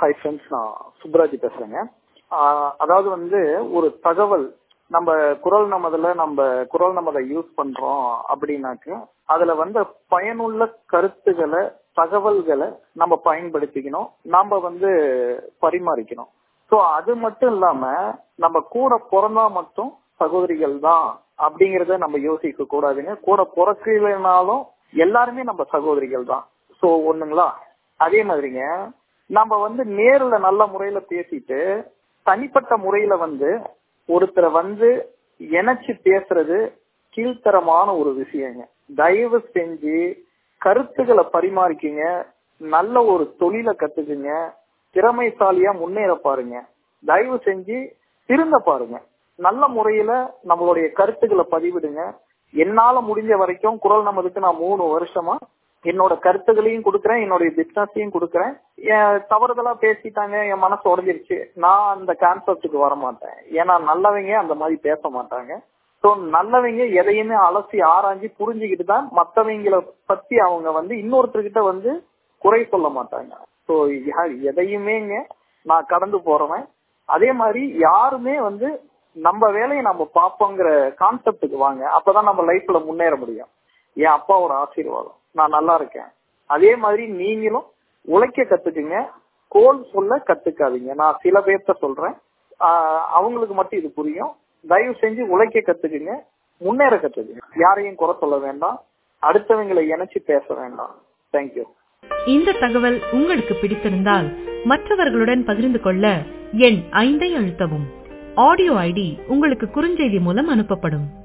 hi friends நான் சுப்ராஜ் பேசுறேங்க ஆஹ் அதாவது வந்து ஒரு தகவல் நம்ம குரல் நமதுல நம்ம குரல் நமதை யூஸ் பண்றோம் அப்படின்னாக்க அதுல வந்து பயனுள்ள கருத்துக்களை தகவல்களை நம்ம பயன்படுத்திக்கணும் நாம வந்து பரிமாறிக்கணும் சோ அது மட்டும் இல்லாம நம்ம கூட பிறந்தா மட்டும் சகோதரிகள் தான் அப்படிங்கறத நம்ம யோசிக்க கூடாதுங்க கூட பிறக்கலைனாலும் எல்லாருமே நம்ம சகோதரிகள் தான் சோ ஒண்ணுங்களா அதே மாதிரிங்க நம்ம வந்து நேர்ல நல்ல முறையில பேசிட்டு தனிப்பட்ட முறையில வந்து ஒருத்தரை வந்து இணைச்சு பேசுறது கீழ்த்தரமான ஒரு விஷயங்க தயவு செஞ்சு கருத்துக்களை பரிமாறிக்கிங்க நல்ல ஒரு தொழிலை கத்துக்குங்க திறமைசாலியா முன்னேற பாருங்க தயவு செஞ்சு திருந்த பாருங்க நல்ல முறையில நம்மளுடைய கருத்துக்களை பதிவிடுங்க என்னால முடிஞ்ச வரைக்கும் குரல் நமதுக்கு நான் மூணு வருஷமா என்னோட கருத்துகளையும் கொடுக்குறேன் என்னுடைய பிசினஸையும் கொடுக்குறேன் என் தவறுதலா பேசிட்டாங்க என் மனசு உடஞ்சிருச்சு நான் அந்த கான்செப்டுக்கு வர மாட்டேன் ஏன்னா நல்லவங்க அந்த மாதிரி பேச மாட்டாங்க ஸோ நல்லவங்க எதையுமே அலசி ஆராய்ஞ்சு புரிஞ்சுக்கிட்டு தான் மற்றவங்களை பத்தி அவங்க வந்து இன்னொருத்தர்கிட்ட வந்து குறை சொல்ல மாட்டாங்க ஸோ எதையுமேங்க நான் கடந்து போறவன் அதே மாதிரி யாருமே வந்து நம்ம வேலையை நம்ம பார்ப்போங்கிற கான்செப்டுக்கு வாங்க அப்பதான் நம்ம லைஃப்ல முன்னேற முடியும் என் அப்பாவோட ஆசீர்வாதம் நான் நல்லா இருக்கேன் அதே மாதிரி நீங்களும் உழைக்க கத்துக்குங்க கோல் சொல்ல கத்துக்காதீங்க நான் சில பேர்த்த சொல்றேன் அவங்களுக்கு மட்டும் இது புரியும் தயவு செஞ்சு உழைக்க கத்துக்குங்க முன்னேற கத்துக்குங்க யாரையும் குறை சொல்ல வேண்டாம் அடுத்தவங்களை இணைச்சு பேச வேண்டாம் தேங்க்யூ இந்த தகவல் உங்களுக்கு பிடித்திருந்தால் மற்றவர்களுடன் பகிர்ந்து கொள்ள எண் ஐந்தை அழுத்தவும் ஆடியோ ஐடி உங்களுக்கு குறுஞ்செய்தி மூலம் அனுப்பப்படும்